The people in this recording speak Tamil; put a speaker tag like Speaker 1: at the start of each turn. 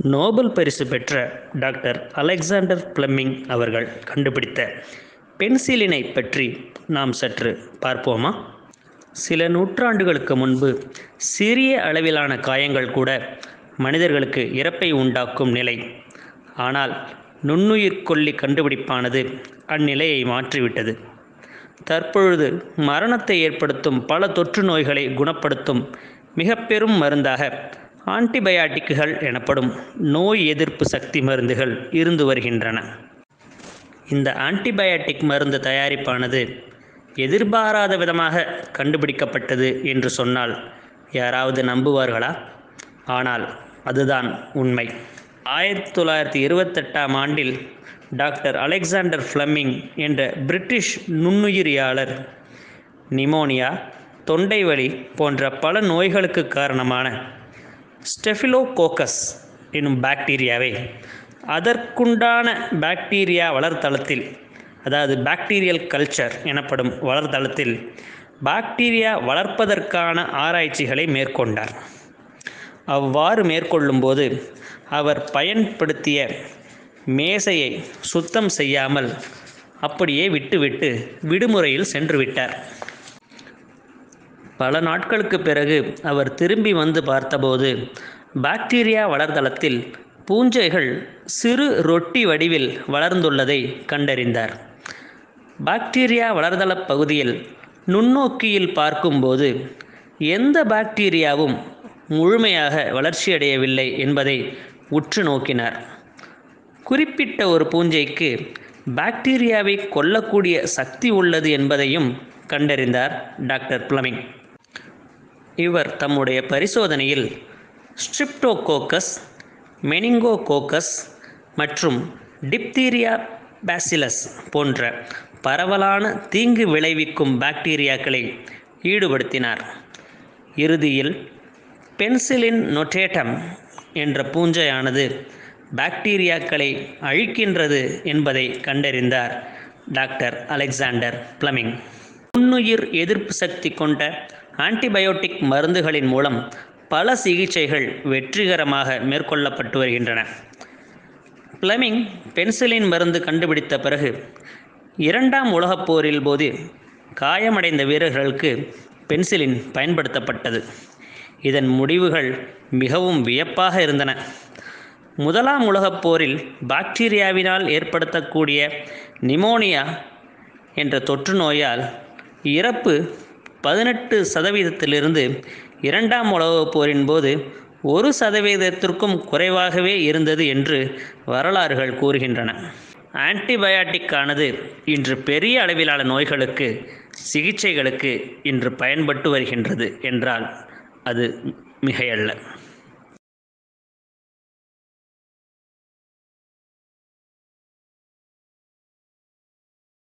Speaker 1: நோபல் பரிசு பெற்ற டாக்டர் அலெக்சாண்டர் பிளெமிங் அவர்கள் கண்டுபிடித்த பென்சிலினை பற்றி நாம் சற்று பார்ப்போமா சில நூற்றாண்டுகளுக்கு முன்பு சிறிய அளவிலான காயங்கள் கூட மனிதர்களுக்கு இறப்பை உண்டாக்கும் நிலை ஆனால் நுண்ணுயிர் கொல்லி கண்டுபிடிப்பானது அந்நிலையை மாற்றிவிட்டது தற்பொழுது மரணத்தை ஏற்படுத்தும் பல தொற்று நோய்களை குணப்படுத்தும் மிக பெரும் மருந்தாக ஆன்டிபயாட்டிக்குகள் எனப்படும் நோய் எதிர்ப்பு சக்தி மருந்துகள் இருந்து வருகின்றன இந்த ஆன்டிபயாட்டிக் மருந்து தயாரிப்பானது எதிர்பாராத விதமாக கண்டுபிடிக்கப்பட்டது என்று சொன்னால் யாராவது நம்புவார்களா ஆனால் அதுதான் உண்மை ஆயிரத்தி தொள்ளாயிரத்தி இருபத்தெட்டாம் ஆண்டில் டாக்டர் அலெக்சாண்டர் ஃப்ளமிங் என்ற பிரிட்டிஷ் நுண்ணுயிரியாளர் நிமோனியா தொண்டைவலி போன்ற பல நோய்களுக்கு காரணமான ஸ்டெஃபிலோகோக்கஸ் எனும் பாக்டீரியாவை அதற்குண்டான பாக்டீரியா வளர்த்தளத்தில் அதாவது பாக்டீரியல் கல்ச்சர் எனப்படும் வளர்த்தளத்தில் பாக்டீரியா வளர்ப்பதற்கான ஆராய்ச்சிகளை மேற்கொண்டார் அவ்வாறு மேற்கொள்ளும்போது அவர் பயன்படுத்திய மேசையை சுத்தம் செய்யாமல் அப்படியே விட்டுவிட்டு விடுமுறையில் சென்று விட்டார் பல நாட்களுக்கு பிறகு அவர் திரும்பி வந்து பார்த்தபோது பாக்டீரியா வளர்தளத்தில் பூஞ்சைகள் சிறு ரொட்டி வடிவில் வளர்ந்துள்ளதை கண்டறிந்தார் பாக்டீரியா வளர்தள பகுதியில் நுண்ணோக்கியில் பார்க்கும்போது எந்த பாக்டீரியாவும் முழுமையாக வளர்ச்சியடையவில்லை என்பதை உற்று நோக்கினார் குறிப்பிட்ட ஒரு பூஞ்சைக்கு பாக்டீரியாவை கொல்லக்கூடிய சக்தி உள்ளது என்பதையும் கண்டறிந்தார் டாக்டர் பிளமிங் இவர் தம்முடைய பரிசோதனையில் ஸ்ட்ரிப்டோகோக்கஸ் மெனிங்கோகோக்கஸ் மற்றும் டிப்தீரியா பேசிலஸ் போன்ற பரவலான தீங்கு விளைவிக்கும் பாக்டீரியாக்களை ஈடுபடுத்தினார் இறுதியில் பென்சிலின் நொட்டேட்டம் என்ற பூஞ்சையானது பாக்டீரியாக்களை அழிக்கின்றது என்பதை கண்டறிந்தார் டாக்டர் அலெக்சாண்டர் பிளமிங் நுண்ணுயிர் எதிர்ப்பு சக்தி கொண்ட ஆன்டிபயோட்டிக் மருந்துகளின் மூலம் பல சிகிச்சைகள் வெற்றிகரமாக மேற்கொள்ளப்பட்டு வருகின்றன பிளமிங் பென்சிலின் மருந்து கண்டுபிடித்த பிறகு இரண்டாம் உலகப் போரில் போது காயமடைந்த வீரர்களுக்கு பென்சிலின் பயன்படுத்தப்பட்டது இதன் முடிவுகள் மிகவும் வியப்பாக இருந்தன முதலாம் உலகப் போரில் பாக்டீரியாவினால் ஏற்படுத்தக்கூடிய நிமோனியா என்ற தொற்று நோயால் இறப்பு பதினெட்டு சதவீதத்திலிருந்து இரண்டாம் உலகப் போரின் போது ஒரு சதவீதத்திற்கும் குறைவாகவே இருந்தது என்று வரலாறுகள் கூறுகின்றன ஆன்டிபயாட்டிக்கானது இன்று பெரிய அளவிலான நோய்களுக்கு சிகிச்சைகளுக்கு இன்று பயன்பட்டு வருகின்றது என்றால் அது மிகையல்ல